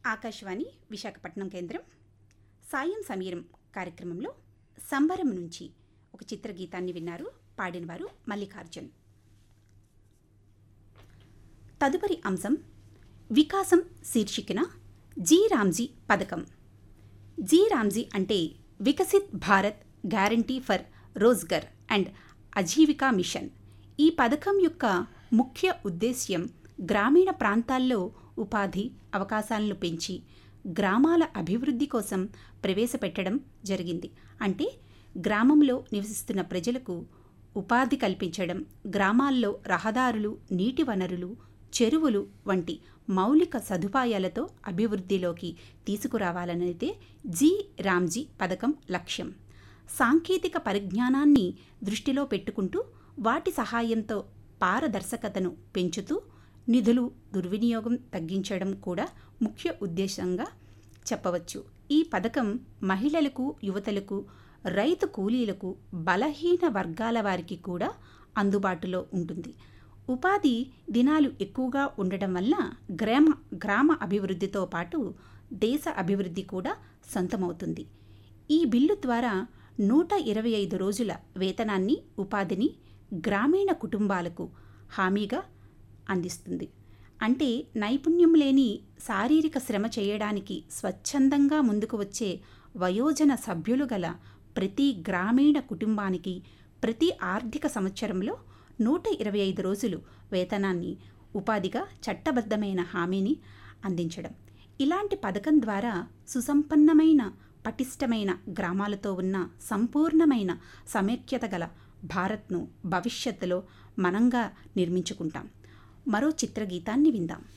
ఆకాశవాణి విశాఖపట్నం కేంద్రం సాయం సమీరం కార్యక్రమంలో సంబరం నుంచి ఒక చిత్రగీతాన్ని విన్నారు పాడినవారు మల్లికార్జున్ తదుపరి అంశం వికాసం శీర్షికన జీ రామ్జీ పథకం జీ రామ్జీ అంటే Viksit Bharat guarantee for Rozgar and Ajeevika mission ఈ పథకం యొక్క ముఖ్య ఉద్దేశ్యం గ్రామీణ ప్రాంతాల్లో ఉపాధి అవకాశాలను పెంచి గ్రామాల అభివృద్ధి కోసం ప్రవేశపెట్టడం జరిగింది అంటే గ్రామంలో నివసిస్తున్న ప్రజలకు ఉపాధి కల్పించడం గ్రామాల్లో రహదారులు నీటి వనరులు చెరువులు వంటి మౌలిక సదుపాయాలతో అభివృద్ధిలోకి తీసుకురావాలనైతే జీ రామ్జీ పథకం లక్ష్యం సాంకేతిక పరిజ్ఞానాన్ని దృష్టిలో పెట్టుకుంటూ వాటి సహాయంతో పారదర్శకతను పెంచుతూ నిధులు దుర్వినియోగం తగ్గించడం కూడా ముఖ్య ఉద్దేశంగా చెప్పవచ్చు ఈ పథకం మహిళలకు యువతలకు రైతు కూలీలకు బలహీన వర్గాల వారికి కూడా అందుబాటులో ఉంటుంది ఉపాధి దినాలు ఎక్కువగా ఉండటం వల్ల గ్రామ గ్రామ అభివృద్ధితో పాటు దేశ అభివృద్ధి కూడా సొంతమవుతుంది ఈ బిల్లు ద్వారా నూట ఇరవై ఐదు రోజుల వేతనాన్ని ఉపాధిని గ్రామీణ కుటుంబాలకు హామీగా అందిస్తుంది అంటే నైపుణ్యం లేని శారీరక శ్రమ చేయడానికి స్వచ్ఛందంగా ముందుకు వచ్చే వయోజన సభ్యులు గల ప్రతి గ్రామీణ కుటుంబానికి ప్రతి ఆర్థిక సంవత్సరంలో నూట ఇరవై ఐదు రోజులు వేతనాన్ని ఉపాధిగా చట్టబద్ధమైన హామీని అందించడం ఇలాంటి పథకం ద్వారా సుసంపన్నమైన పటిష్టమైన గ్రామాలతో ఉన్న సంపూర్ణమైన సమైక్యత గల భారత్ను భవిష్యత్తులో మనంగా నిర్మించుకుంటాం మరో చిత్రగీతాన్ని విందాం